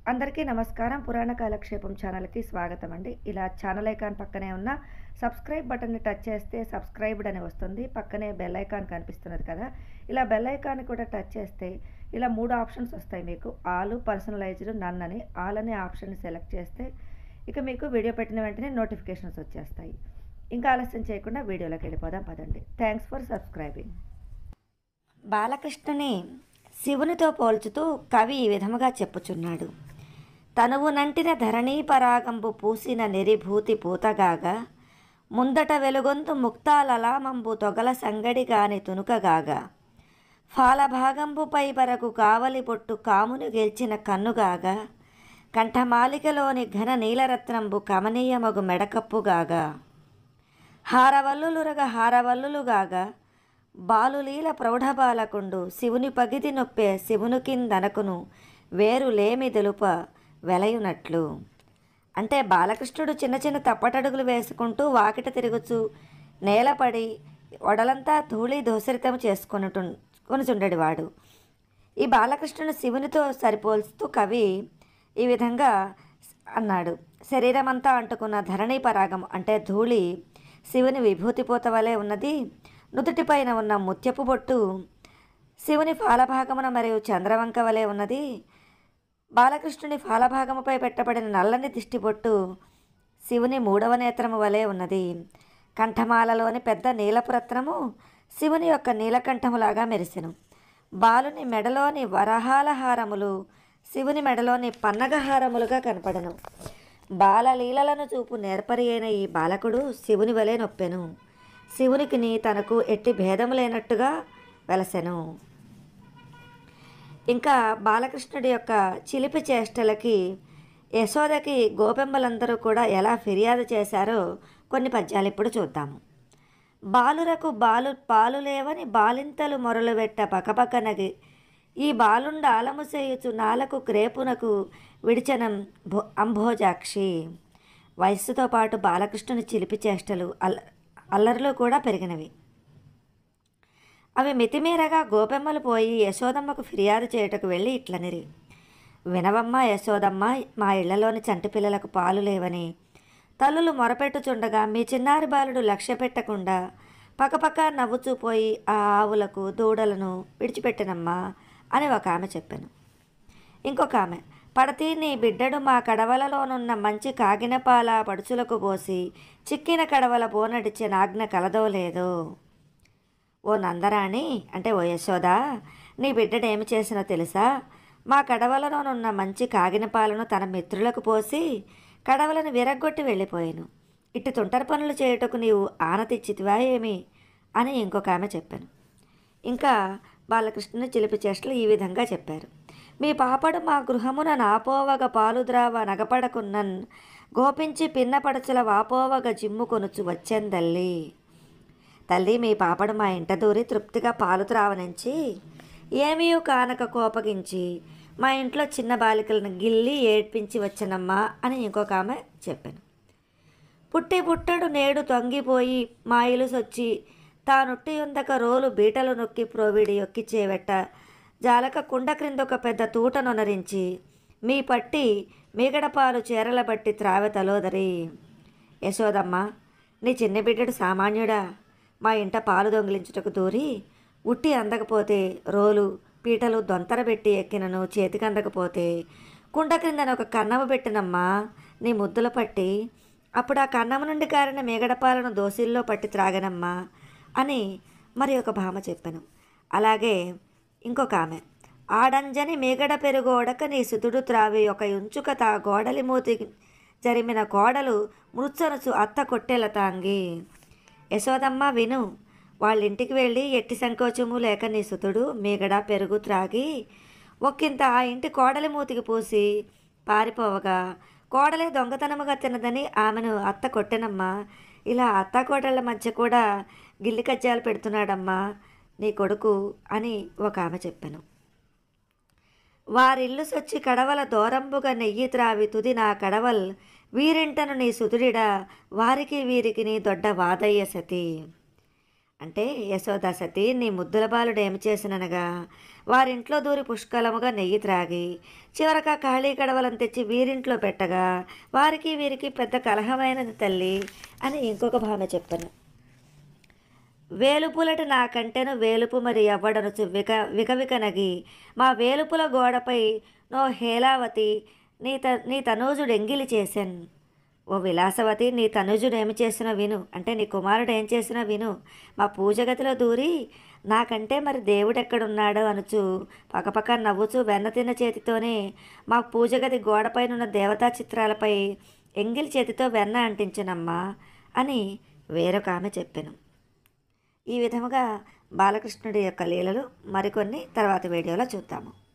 అందరికీ నమస్కారం పురాణ కాలక్షేపం ఛానల్కి స్వాగతం అండి ఇలా ఛానల్ ఐకాన్ పక్కనే ఉన్న సబ్స్క్రైబ్ బటన్ని టచ్ చేస్తే సబ్స్క్రైబ్డ్ అని వస్తుంది పక్కనే బెల్ ఐకాన్ కనిపిస్తున్నది కదా ఇలా బెల్ ఐకాన్ కూడా టచ్ చేస్తే ఇలా మూడు ఆప్షన్స్ వస్తాయి మీకు ఆల్ పర్సనలైజ్డ్ నన్ అని ఆల్ అనే ఆప్షన్ సెలెక్ట్ చేస్తే ఇక మీకు వీడియో పెట్టిన వెంటనే నోటిఫికేషన్స్ వచ్చేస్తాయి ఇంకా ఆలస్యం చేయకుండా వీడియోలోకి వెళ్ళిపోదాం పదండి థ్యాంక్స్ ఫర్ సబ్స్క్రైబింగ్ బాలకృష్ణుని శివునితో పోల్చుతూ కవి ఈ విధముగా చెప్పుచున్నాడు తనువు నంటిన ధరణీ పరాగంబు పూసిన నెరిభూతి పూతగాగా ముందట వెలుగొంతు ముక్తాలలామంబు తొగల సంగడిగాని తునుకగాగా ఫాలభాగంబుపై పరకు కావలి పొట్టు కామును గెల్చిన కన్నుగాగా కంఠమాలికలోని ఘన నీలరత్నంబు కమనీయమగు మెడకప్పుగాగా హారవల్లులురగ హారవల్లులుగాగా బాలులీల ప్రౌఢబాలకుండు శివుని పగిది నొప్పే శివుని కిందనకును వేరు లేమి తెలుప వెలయునట్లు అంటే బాలకృష్ణుడు చిన్న చిన్న తప్పటడుగులు వేసుకుంటూ వాకిట తిరుగుచు నేలపడి ఒడలంతా ధూళి దోసరితం చేసుకొనుటు కొనుచుండెడి వాడు ఈ బాలకృష్ణుని శివునితో సరిపోల్స్తూ కవి ఈ విధంగా అన్నాడు శరీరమంతా అంటుకున్న ధరణి పరాగం అంటే ధూళి శివుని విభూతిపోత వలె ఉన్నది నుదుటిపైన ఉన్న ముత్యపు బొట్టు శివుని ఫాలభాగమున మరియు చంద్రవంక వలె ఉన్నది బాలకృష్ణుని ఫాలభాగముపై పెట్టబడిన నల్లని దిష్టిబొట్టు శివుని మూడవ నేత్రము వలె ఉన్నది కంఠమాలలోని పెద్ద నీలపురత్నము శివుని యొక్క నీలకంఠములాగా మెరిసెను బాలుని మెడలోని వరహాల హారములు శివుని మెడలోని పన్నగహారములుగా కనపడను బాలలీలలను చూపు నేర్పరి అయిన ఈ బాలకుడు శివుని వలె నొప్పెను శివునికిని తనకు ఎట్టి భేదము లేనట్టుగా వెలసెను ఇంకా బాలకృష్ణుడి యొక్క చిలిపి చేష్టలకి యశోదకి గోపెంబలందరూ కూడా ఎలా ఫిర్యాదు చేశారో కొన్ని పద్యాలు ఇప్పుడు చూద్దాము బాలురకు బాలు పాలు లేవని బాలింతలు మొరలు పెట్ట పకపకనగి ఈ బాలుండ ఆలము చేయుచు నాలకు క్రేపునకు విడిచనం భో అంభోజాక్షి వయస్సుతో పాటు బాలకృష్ణుని చిలిపి చేష్టలు అల్ల అల్లర్లు కూడా పెరిగినవి అవి మితిమీరగా గోపెమ్మలు పోయి యశోదమ్మకు ఫిర్యాదు చేయుటకు వెళ్ళి ఇట్లనిరి వినవమ్మ యశోదమ్మ మా ఇళ్లలోని చంటి పిల్లలకు పాలు లేవని తల్లులు మొరపెట్టుచుండగా మీ చిన్నారి బాలుడు లక్ష్య పెట్టకుండా పక్కపక్క నవ్వుచూ పోయి ఆ ఆవులకు దూడలను విడిచిపెట్టినమ్మా అని ఒక ఆమె చెప్పాను ఇంకొక ఆమె పడతీ నీ బిడ్డడు మా కడవలలోనున్న మంచి కాగిన పాల పడుచులకు పోసి చిక్కిన కడవల బోనడిచ్చే నాజ్ఞ కలదో లేదో ఓ నందరాణి అంటే ఓ యశోద నీ బిడ్డడు ఏమి చేసినో తెలుసా మా కడవలలోనున్న మంచి కాగిన పాలను తన మిత్రులకు పోసి కడవలను విరగ్గొట్టి వెళ్ళిపోయాను ఇట్టి తుంటరి పనులు చేయుటకు నీవు ఆనతిచ్చితివా ఏమి అని ఇంకొక ఆమె చెప్పాను ఇంకా బాలకృష్ణుని చిలిపి చేష్టలు ఈ విధంగా చెప్పారు మీ పాపడు మా గృహమున నాపోవగ పాలుద్రావ నగపడకున్నన్ గోపించి పిన్నపడచుల వాపోవగ జిమ్ము కొనుచు వచ్చేందల్లి తల్లి మీ పాపడు మా ఇంట దూరి తృప్తిగా పాలు త్రావనించి ఏమీ కానక కోపగించి మా ఇంట్లో చిన్న బాలికలను గిల్లి ఏడ్పించి వచ్చనమ్మా అని ఇంకొక ఆమె చెప్పాను పుట్టి పుట్టడు నేడు తొంగిపోయి మా ఇలుసొచ్చి తానుట్టి ఉందక రోలు బీటలు నొక్కి ప్రోవిడి యొక్కి చేవెట్ట జాలక కుండ క్రింద ఒక పెద్ద తూట నొనరించి మీ పట్టి మీగడపాలు చీరల బట్టి త్రావె తలోదరి యశోదమ్మ నీ చిన్న బిడ్డడు సామాన్యుడా మా ఇంట పాలు దొంగిలించుటకు దూరి ఉట్టి అందకపోతే రోలు పీటలు దొంతర పెట్టి ఎక్కినను చేతికి అందకపోతే కుండ క్రిందన ఒక కన్నమ పెట్టినమ్మా నీ ముద్దుల పట్టి అప్పుడు ఆ కన్నమ నుండి కారిన మేగడపాలను దోసిల్లో పట్టి త్రాగనమ్మా అని మరి ఒక భామ చెప్పాను అలాగే ఇంకొక ఆమె ఆడంజని మేగడ పెరుగోడక నీ సుతుడు త్రావి ఒక ఉంచుక తా గోడలి మూతి జరిమిన కోడలు మృత్సనసు అత్త కొట్టెల తాంగి యశోదమ్మ విను వాళ్ళ ఇంటికి వెళ్ళి ఎట్టి సంకోచము లేక నీ సుతుడు మీగడ పెరుగు త్రాగి ఒక్కింత ఆ ఇంటి కోడలి మూతికి పూసి పారిపోవగా కోడలే దొంగతనముగా తినదని ఆమెను అత్త కొట్టెనమ్మా ఇలా అత్త కోడళ్ళ మధ్య కూడా గిల్లి కజ్జాలు పెడుతున్నాడమ్మా నీ కొడుకు అని ఒక ఆమె చెప్పాను వారిల్లు సొచ్చి కడవల దూరంబుగా నెయ్యి త్రావి తుది నా కడవల్ వీరింటను నీ సుతుడిడా వారికి వీరికి నీ దొడ్డ వాదయ్య సతి అంటే యశోదా సతి నీ ముద్దుల బాలుడు ఏమి చేసిననగా వారింట్లో దూరి పుష్కలముగా నెయ్యి త్రాగి చివరక ఖాళీ కడవలను తెచ్చి వీరింట్లో పెట్టగా వారికి వీరికి పెద్ద కలహమైనది తల్లి అని ఇంకొక భామ చెప్పాను వేలుపులటి నాకంటెను వేలుపు మరి ఎవ్వడనుచు విక వికవికనగి మా వేలుపుల గోడపై నో హేలావతి నీ త నీ తనూజుడు ఎంగిలి చేశాను ఓ విలాసవతి నీ తనుజుడు ఏమి చేసినా విను అంటే నీ కుమారుడు ఏం చేసినా విను మా పూజ గదిలో దూరి నాకంటే మరి దేవుడు ఎక్కడున్నాడో అనుచు పక్కపక్క నవ్వుచూ వెన్న తిన్న చేతితోనే మా పూజ గది గోడపైనున్న దేవతా చిత్రాలపై ఎంగిలి చేతితో వెన్న అంటించనమ్మా అని వేరొక ఆమె చెప్పాను ఈ విధముగా బాలకృష్ణుడి యొక్క లీలలు మరికొన్ని తర్వాత వీడియోలో చూద్దాము